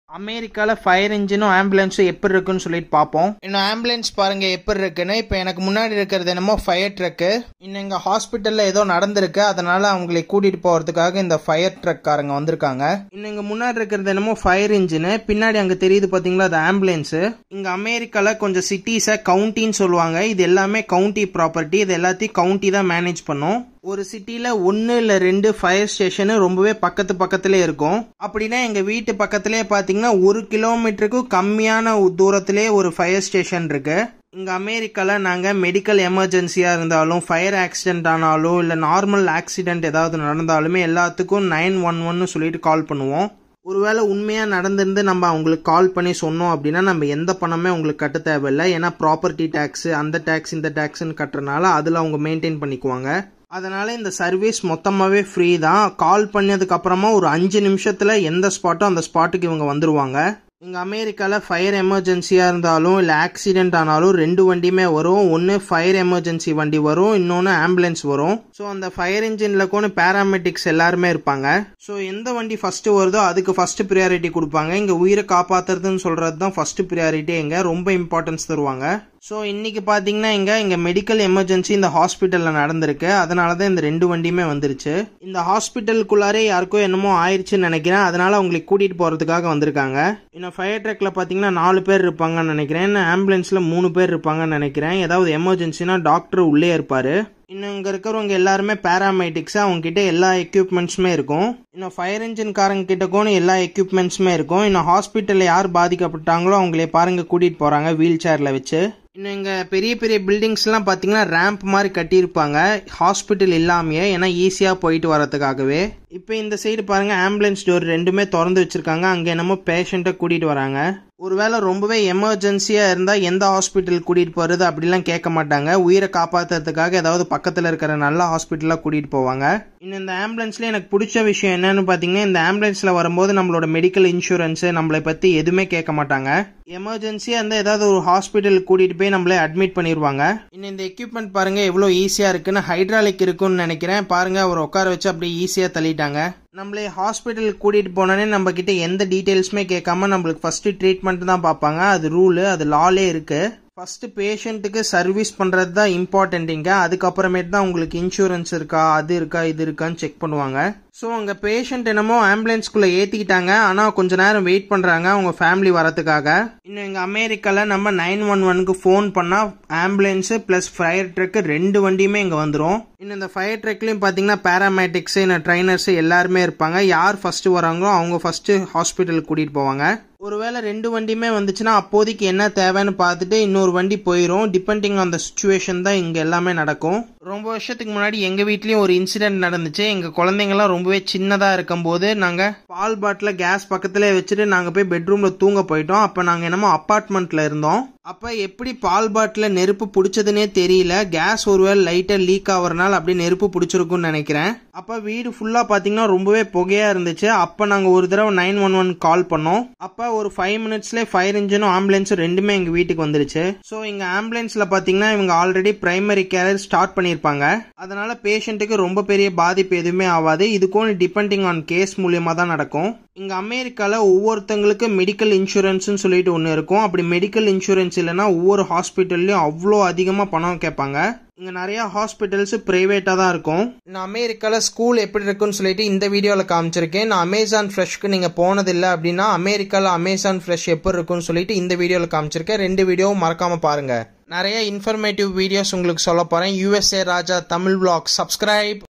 அமெரிக்காவில் ஃபயர் இன்ஜினும் ஆம்புலன்ஸும் எப்படி இருக்குன்னு சொல்லிட்டு பார்ப்போம் இன்னும் ஆம்புலன்ஸ் பாருங்க எப்படி இருக்குன்னு இப்போ எனக்கு முன்னாடி இருக்கிறது என்னமோ ஃபயர் ட்ரக்கு இன்னும் எங்கள் ஹாஸ்பிட்டலில் ஏதோ நடந்திருக்கு அதனால அவங்களை கூட்டிட்டு போகிறதுக்காக இந்த ஃபயர் ட்ரக்காரங்க வந்திருக்காங்க இன்னும் இங்கே முன்னாடி இருக்கிறது என்னமோ ஃபயர் இன்ஜினு பின்னாடி அங்கே தெரியுது பார்த்தீங்களா அது ஆம்புலன்ஸு இங்கே அமெரிக்காவில் கொஞ்சம் சிட்டிஸை கவுண்டின்னு சொல்லுவாங்க இது எல்லாமே கவுண்டி ப்ராப்பர்ட்டி இது எல்லாத்தையும் கவுண்டி தான் மேனேஜ் பண்ணும் ஒரு சிட்டியில் ஒன்று இல்லை ரெண்டு ஃபயர் ஸ்டேஷனு ரொம்பவே பக்கத்து பக்கத்துலேயே இருக்கும் அப்படின்னா எங்கள் வீட்டு பக்கத்துலேயே பார்த்தீங்கன்னா ஒரு கிலோமீட்டருக்கு கம்மியான தூரத்திலே ஒரு ஃபயர் ஸ்டேஷன் இருக்கு இங்கே அமெரிக்காவில் நாங்கள் மெடிக்கல் எமர்ஜென்சியாக இருந்தாலும் ஃபயர் ஆக்சிடென்ட் ஆனாலும் இல்லை நார்மல் ஆக்சிடென்ட் ஏதாவது நடந்தாலுமே எல்லாத்துக்கும் நைன் ஒன் ஒன்னு சொல்லிட்டு கால் பண்ணுவோம் ஒருவேளை உண்மையாக நடந்திருந்து நம்ம அவங்களுக்கு கால் பண்ணி சொன்னோம் அப்படின்னா நம்ம எந்த பணமே உங்களுக்கு கட்ட தேவையில்லை ஏன்னா ப்ராப்பர்ட்டி டேக்ஸ் அந்த டேக்ஸ் இந்த டேக்ஸ்ன்னு கட்டுறனால அதில் அவங்க மெயின்டைன் பண்ணிக்குவாங்க அதனால இந்த சர்வீஸ் மொத்தமாகவே ஃப்ரீ தான் கால் பண்ணதுக்கு அப்புறமா ஒரு அஞ்சு நிமிஷத்தில் எந்த ஸ்பாட்டோ அந்த ஸ்பாட்டுக்கு இவங்க வந்துருவாங்க இங்கே அமெரிக்காவில் ஃபயர் எமர்ஜென்சியாக இருந்தாலும் இல்லை ஆக்சிடென்ட் ஆனாலும் ரெண்டு வண்டியுமே வரும் ஒன்று ஃபயர் எமர்ஜென்சி வண்டி வரும் இன்னொன்று ஆம்புலன்ஸ் வரும் ஸோ அந்த ஃபயர் இன்ஜினில் கூட பேராமெட்டிக்ஸ் எல்லாருமே இருப்பாங்க ஸோ எந்த வண்டி ஃபஸ்ட்டு வருதோ அதுக்கு ஃபஸ்ட்டு ப்ரியாரிட்டி கொடுப்பாங்க இங்கே உயிரை காப்பாற்றுறதுன்னு சொல்கிறது தான் ஃபஸ்ட்டு ப்ரியாரிட்டி இங்கே ரொம்ப இம்பார்ட்டன்ஸ் தருவாங்க ஸோ இன்னைக்கு பார்த்தீங்கன்னா இங்கே இங்கே மெடிக்கல் எமர்ஜென்சி இந்த ஹாஸ்பிட்டலில் நடந்திருக்கு அதனால தான் இந்த ரெண்டு வண்டியுமே வந்துருச்சு இந்த ஹாஸ்பிட்டலுக்குள்ளாரே யாருக்கோ என்னமோ ஆயிடுச்சுன்னு நினைக்கிறேன் அதனால அவங்களை கூட்டிகிட்டு போகிறதுக்காக வந்திருக்காங்க இன்னும் ஃபயர் ட்ரக்கில் பார்த்தீங்கன்னா நாலு பேர் இருப்பாங்கன்னு நினைக்கிறேன் இன்னும் ஆம்புலன்ஸில் மூணு பேர் இருப்பாங்கன்னு நினைக்கிறேன் ஏதாவது எமர்ஜென்சினா டாக்டர் உள்ளே இருப்பார் இன்னும் இங்கே இருக்கிறவங்க எல்லாருமே பேராமெடிக்ஸ் அவங்க கிட்ட எல்லா எக்யூப்மெண்ட்ஸுமே இருக்கும் இன்னும் ஃபயர் இன்ஜின்காரங்க கிட்ட கூட எல்லா எக்யூப்மெண்ட்ஸுமே இருக்கும் இன்னும் ஹாஸ்பிட்டலில் யார் பாதிக்கப்பட்டாங்களோ அவங்களே பாருங்க கூட்டிகிட்டு போகிறாங்க வீல் சேரில் வச்சு இன்னும் இங்கே பெரிய பெரிய பில்டிங்ஸ்லாம் பார்த்தீங்கன்னா ரேம்ப் மாதிரி கட்டியிருப்பாங்க ஹாஸ்பிட்டல் இல்லாமையே ஏன்னா ஈஸியாக போயிட்டு வரதுக்காகவே இப்போ இந்த சைடு பாருங்க ஆம்புலன்ஸ் டோர் ரெண்டுமே திறந்து வச்சிருக்காங்க அங்கே என்னமோ பேஷண்ட்டை கூட்டிகிட்டு வராங்க ஒருவேளை ரொம்பவே எமர்ஜென்சியாக இருந்தால் எந்த ஹாஸ்பிட்டல் கூட்டிகிட்டு போகிறது அப்படிலாம் கேட்க மாட்டாங்க உயிரை காப்பாற்றுறதுக்காக ஏதாவது பக்கத்தில் இருக்கிற நல்ல ஹாஸ்பிட்டலாக கூட்டிகிட்டு போவாங்க இன்னும் இந்த ஆம்புலன்ஸில் எனக்கு பிடிச்ச விஷயம் என்னன்னு பார்த்தீங்கன்னா இந்த ஆம்புலன்ஸில் வரும்போது நம்மளோட மெடிக்கல் இன்சூரன்ஸு நம்மளை பற்றி எதுவுமே கேட்க மாட்டாங்க எமர்ஜென்சியாக இருந்தால் ஏதாவது ஒரு ஹாஸ்பிட்டல் கூட்டிகிட்டு போய் நம்மளே அட்மிட் பண்ணிடுவாங்க இன்னும் இந்த எக்யூப்மெண்ட் பாருங்கள் எவ்வளோ ஈஸியாக இருக்குன்னு ஹைட்ராலிக் இருக்குன்னு நினைக்கிறேன் பாருங்கள் அவர் உட்கார வச்சு அப்படியே ஈஸியாக தள்ளிட்டாங்க நம்மளே ஹாஸ்பிட்டல் கூட்டிகிட்டு போனோன்னே நம்ம கிட்ட எந்த டீட்டெயில்ஸுமே கேட்காம நம்மளுக்கு ஃபஸ்ட்டு ட்ரீட்மெண்ட் தான் பார்ப்பாங்க அது ரூலு அது லாலே இருக்குது ஃபஸ்ட்டு பேஷண்ட்டுக்கு சர்வீஸ் பண்ணுறது தான் இம்பார்ட்டன்ட் இங்கே அதுக்கப்புறமேட்டு தான் உங்களுக்கு இன்சூரன்ஸ் இருக்கா அது இருக்கா இது இருக்கான்னு செக் பண்ணுவாங்க ஸோ அங்கே பேஷண்ட் என்னமோ ஆம்புலன்ஸ்குள்ளே ஏற்றிக்கிட்டாங்க ஆனால் கொஞ்ச நேரம் வெயிட் பண்ணுறாங்க அவங்க ஃபேமிலி வரதுக்காக இன்னும் எங்கள் அமெரிக்காவில் நம்ம நைன் ஒன் ஒனுக்கு ஃபோன் பண்ணால் ஆம்புலன்ஸு ப்ளஸ் ஃபயர் ட்ரக்கு ரெண்டு வண்டியுமே இங்கே வந்துடும் இன்னும் இந்த ஃபயர் ட்ரக்லையும் பார்த்தீங்கன்னா பேராமேட்டிக்ஸு இந்த ட்ரைனர்ஸு எல்லாருமே இருப்பாங்க யார் ஃபஸ்ட்டு வராங்களோ அவங்க ஃபஸ்ட்டு ஹாஸ்பிட்டலுக்கு கூட்டிகிட்டு போவாங்க ஒருவேளை ரெண்டு வண்டியுமே வந்துச்சுன்னா அப்போதைக்கு என்ன தேவைன்னு பார்த்துட்டு இன்னொரு வண்டி போயிடும் டிபெண்டிங் ஆன் த சுச்சுவேஷன் தான் இங்கே எல்லாமே நடக்கும் ரொம்ப வருஷத்துக்கு முன்னாடி எங்கள் வீட்லேயும் ஒரு இன்சிடென்ட் நடந்துச்சு எங்கள் குழந்தைங்கலாம் ரொம்பவே சின்னதாக இருக்கும்போது நாங்கள் பால் பாட்டில் கேஸ் பக்கத்துலேயே வச்சுட்டு நாங்கள் போய் பெட்ரூமில் தூங்க போயிட்டோம் அப்போ நாங்கள் என்னமோ அப்பார்ட்மெண்ட்டில் இருந்தோம் அப்போ எப்படி பால் பாட்டில் நெருப்பு பிடிச்சதுனே தெரியல கேஸ் ஒருவேளை லைட்டாக லீக் ஆகிறனால அப்படியே நெருப்பு பிடிச்சிருக்குன்னு நினைக்கிறேன் அப்போ வீடு ஃபுல்லாக பார்த்தீங்கன்னா ரொம்பவே புகையாக இருந்துச்சு அப்போ நாங்கள் ஒரு தடவை நைன் ஒன் ஒன் கால் பண்ணோம் அப்போ ஒரு ஃபைவ் மினிட்ஸ்லேயே ஃபயர் இன்ஜினும் ஆம்புலன்ஸும் ரெண்டுமே எங்கள் வீட்டுக்கு வந்துருச்சு ஸோ இங்கே ஆம்புலன்ஸில் பார்த்தீங்கன்னா இவங்க ஆல்ரெடி பிரைமரி கேர் ஸ்டார்ட் பண்ணியிருப்பாங்க அதனால பேஷண்ட்டுக்கு ரொம்ப பெரிய பாதிப்பு எதுவுமே ஆகாது இதுக்கும் டிபெண்டிங் ஆன் கேஸ் மூலியமாக தான் நடக்கும் இங்கே அமெரிக்காவில் ஒவ்வொருத்தங்களுக்கு மெடிக்கல் இன்சூரன்ஸ்னு சொல்லிட்டு ஒன்று இருக்கும் அப்படி மெடிக்கல் இன்சூரன்ஸ் இல்லைன்னா ஒவ்வொரு ஹாஸ்பிட்டல்லையும் அவ்வளோ அதிகமாக பணம் கேட்பாங்க இங்கே நிறையா ஹாஸ்பிட்டல்ஸ் ப்ரைவேட்டாக தான் இருக்கும் நான் அமெரிக்காவில் ஸ்கூல் எப்படி இருக்குன்னு சொல்லிட்டு இந்த வீடியோவில் காமிச்சிருக்கேன் நான் அமேசான் ஃப்ரெஷ்க்கு நீங்கள் போனதில்லை அப்படின்னா அமெரிக்காவில் அமேசான் ஃப்ரெஷ் எப்படி இருக்குன்னு சொல்லிட்டு இந்த வீடியோவில் காமிச்சிருக்கேன் ரெண்டு வீடியோவும் மறக்காமல் பாருங்கள் நிறைய இன்ஃபர்மேட்டிவ் வீடியோஸ் உங்களுக்கு சொல்ல போகிறேன் USA Raja Tamil blog subscribe